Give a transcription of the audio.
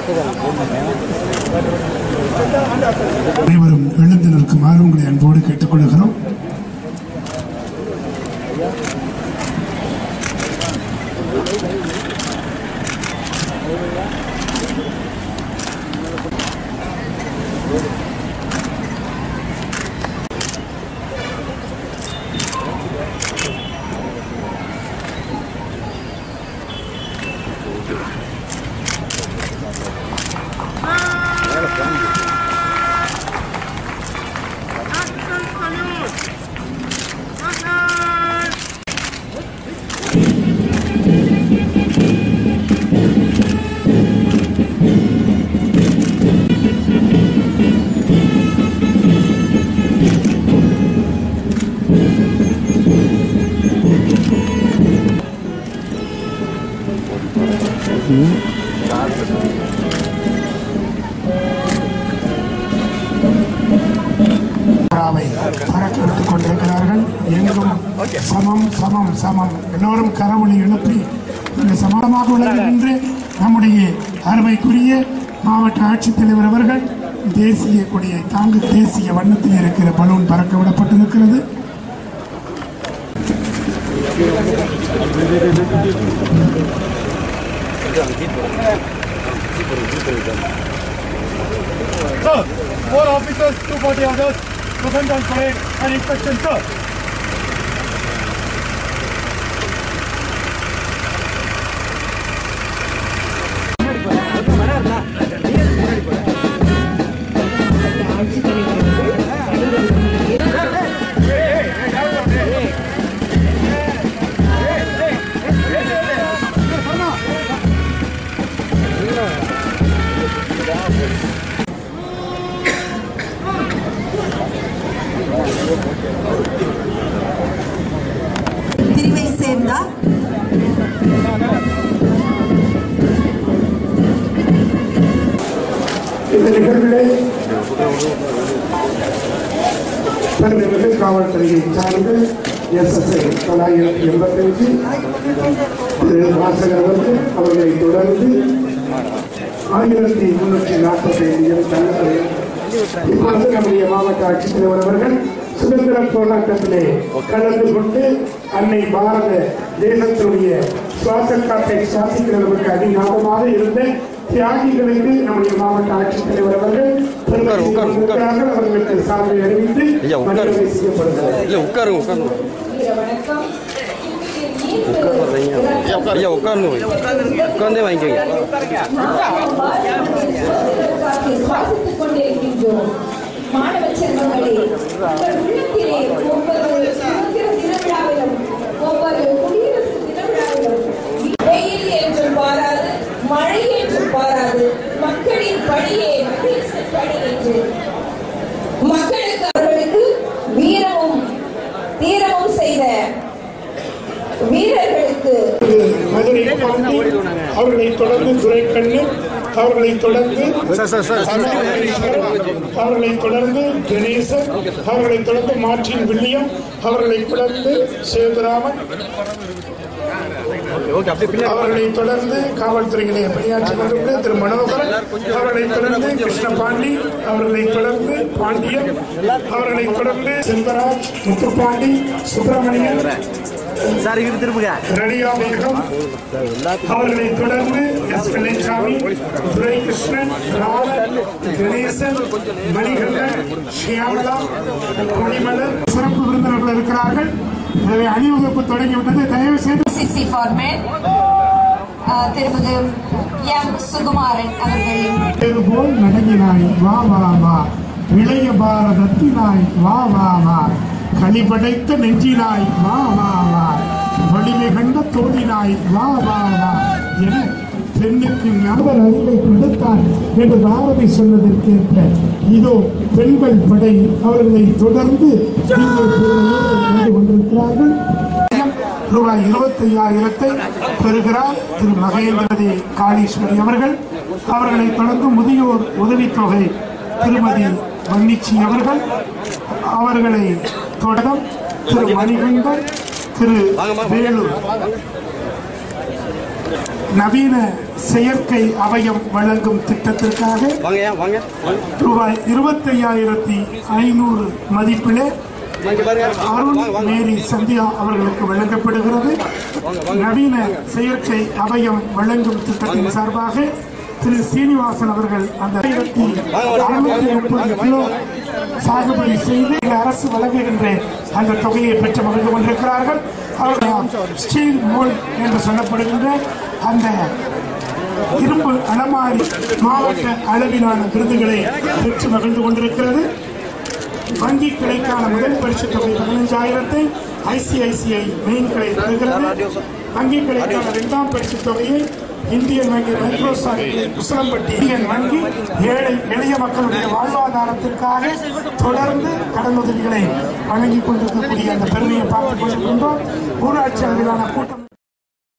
அனைவரும் எழுந்து நிற்குமாறு உங்களை அன்போடு கேட்டுக்கொள்கிறோம் விழாவை பறக்க விட்டுக் கொண்டிருக்கிறார்கள் எங்கும் சமம் சமம் சமம் எல்லோரும் கரவொலி எழுப்பி இந்த சமமாக விளங்குகின்ற நம்முடைய அருமைக்குரிய மாவட்ட ஆட்சித்தலைவர் அவர்கள் தேசிய கொடியை தாங்கு தேசிய வண்ணத்தில் இருக்கிற பலூன் பறக்க விடப்பட்டிருக்கிறது Sir, four officers, two party orders, present on parade and inspection, sir. பிரிவை சேர்ந்தார் இந்த நிகழ்விலே பெருமிகு காவல்துறையை சார்ந்து எஸ்எஸ்ஐ தொள்ளாயிரத்தி எண்பத்தஞ்சு திரு வாசகர் அவர்கள் அவர்களை தொடர்ந்து ஆயிரத்தி முன்னூற்றி நாற்பத்தி ஐந்து தங்கத்தை இப்பொழுது நம்முடைய மாவட்ட ஆட்சித்தலைவர் அவர்கள் சுதந்திர போராட்டத்திலே கலந்து கொண்டு அன்னை பாரத தேசத்தினுடைய சுவாச காட்டை சுவாசிக்கிறவர்களுக்கு அதிகாரமாக இருந்த தியாகிகளுக்கு நம்முடைய மாவட்ட ஆட்சித்தலைவர் அவர்கள் பெருமை கொண்டிருக்கிறார்கள். அவர்களுக்கு சார்பை அறிவித்து ஐயா, உட்காரு. மரியாதை செய்யப்படுகிறது இல்ல உட்காருங்க உட்காருங்க ஐயா உட்காருங்க உட்கார்ந்தே வாங்கிக்கோங்க சுவாசித்துக் கொண்டிருக்கின்றோம் மாணவ செல்வங்களே உங்கள் உள்ளத்திலே ஒவ்வொரு சுதந்திர தின விழாவிலும் ஒவ்வொரு குடியரசு தின விழாவிலும் வெயில் என்று பாராது மழை என்று பாராது மக்களின் பணியே மகிழ்ச்சி பணி என்று மக்களுக்கு அவர்களுக்கு வீரமும் தீரமும் செய்த வீரர்களுக்கு மதுரை பாண்டி அவர்களை தொடர்ந்து துரைக்கண்ணு அவர்களை தொடர்ந்து அவர்களை தொடர்ந்து கணேசன் அவர்களை தொடர்ந்து மார்டின் வில்லியம் அவர்களை தொடர்ந்து சேதுராமன் அவர்களை தொடர்ந்து காவல்துறையிலே பணியாற்றி கொண்டிருக்கிற திரு மனோகரன் அவர்களை தொடர்ந்து கிருஷ்ணபாண்டி அவர்களை தொடர்ந்து பாண்டியன் அவர்களை தொடர்ந்து செல்வராஜ் முத்துப்பாண்டி சுப்பிரமணியன் சார் இங்க திரும்புங்க ரணியா மேகம் அவர்களை தொடர்ந்து எஸ் பிள்ளைசாமி துரை கிருஷ்ணன் ராமன் கணேசன் மணிகண்டன் ஷியாமலா கொடிமலர் சிறப்பு விருந்தினர்கள் இருக்கிறார்கள் எனவே அணிவகுப்பு தொடங்கிவிட்டது தயவு செய்து சிசி ஃபார்மேட் திருமதி எம் சுகுமாரன் அவர்களின் இது போல் நடங்கினாய் வா வா வா இளைய பாரதத்தினாய் வா வா வா களி படைத்த நெஞ்சினாய் வா வா வா வலிமை கண்ட தோழினாய் வா வா வா என பெண்ணுக்கு ஞாபக அறிவை கொடுத்தார் என்று பாரதி சொன்னதற்கேற்ப இதோ பெண்கள் படை அவர்களை தொடர்ந்து இங்கே பெருமையோடு வந்து கொண்டிருக்கிறார்கள் ரூபாய் இருபத்தி ஐயாயிரத்தை பெறுகிறார் திரு மகேந்திரதி காளீஸ்வரி அவர்கள் அவர்களை தொடர்ந்து முதியோர் உதவித்தொகை திருமதி வன்னிச்சி அவர்கள் அவர்களை தொடரும் திரு மணிகண்டன் திரு வேலூர் நவீன செயற்கை அவயம் வழங்கும் திட்டத்திற்காக வாங்கய்யா வாங்க வாங்க ரூபாய் இருபத்தையாயிரத்தி ஐநூறு மதிப்பிலே இங்க பாருங்க அருண் வாங்க வாங்க மேரி சந்தியா அவர்களுக்கு வழங்கப்படுகிறது நவீன செயற்கை அவயம் வழங்கும் திட்டத்தின் சார்பாக திரு சீனிவாசன் அவர்கள் அந்த ஆயிரத்தி அறுநூத்தி முப்பது கிலோ சாகுபடி செய்து இந்த அரசு வழங்குகின்ற அந்த தொகையை பெற்று மகிழ்ந்து கொண்டிருக்கிறார்கள் அவர்கள் ஸ்டீல் மோல் என்று சொல்லப்படுகின்ற அந்த இரும்பு அலமாரி மாவட்ட அளவிலான விருதுகளை பெற்று மகிழ்ந்து கொண்டிருக்கிறது வங்கி கிளைக்கான முதல் பரிசு தொகை பதினஞ்சாயிரத்தை ஐசிஐசிஐ மெயின் கிளை தருகிறது வங்கி கிளைக்கான இரண்டாம் பரிசு தொகையை இந்தியன் வங்கி மைக்ரோசாஃப்ட் உசிலம்பட்டி இந்தியன் வங்கி ஏழை எளிய மக்களுடைய வாழ்வாதாரத்திற்காக தொடர்ந்து கடனுதவிகளை வழங்கிக் கொண்டிருக்கக்கூடிய அந்த பெருமையை பார்த்துக் கொண்டிருக்கின்றோம் ஊராட்சி அளவிலான கூட்டம்